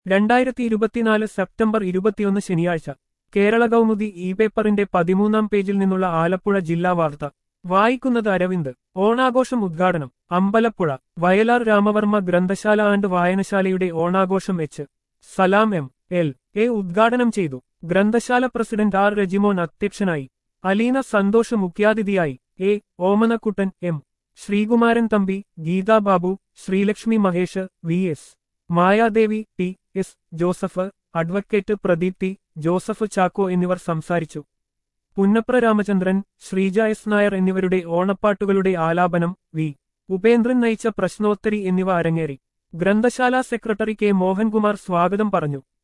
രണ്ടായിരത്തി ഇരുപത്തിനാല് സെപ്റ്റംബർ ഇരുപത്തിയൊന്ന് ശനിയാഴ്ച കേരള കൗമുദി ഇ പേപ്പറിന്റെ പതിമൂന്നാം പേജിൽ നിന്നുള്ള ആലപ്പുഴ ജില്ലാ വാർത്ത വായിക്കുന്നത് അരവിന്ദ് ഓണാഘോഷം ഉദ്ഘാടനം അമ്പലപ്പുഴ വയലാർ രാമവർമ്മ ഗ്രന്ഥശാല ആൻഡ് വായനശാലയുടെ ഓണാഘോഷം H Salam M L A ഉദ്ഘാടനം ചെയ്തു ഗ്രന്ഥശാല പ്രസിഡന്റ് ആർ രജിമോൻ അധ്യക്ഷനായി അലീന സന്തോഷ് മുഖ്യാതിഥിയായി A Omanakuttan M Sreekumaran Thampi Geetha Babu Sreelakshmi Mahesh V S Mayadevi T S Joseph advocate Pradeep T Joseph Chacko എന്നിവർ സംസാരിച്ചു പുന്നപ്ര രാമചന്ദ്രൻ ശ്രീജ എസ് നായർ എന്നിവരുടെ ഓണപ്പാട്ടുകളുടെ ആലാപനം വി ഉപേന്ദ്രൻ നയിച്ച പ്രശ്നോത്തരി എന്നിവ അരങ്ങേറി ഗ്രന്ഥശാല സെക്രട്ടറി കെ മോഹൻകുമാർ സ്വാഗതം പറഞ്ഞു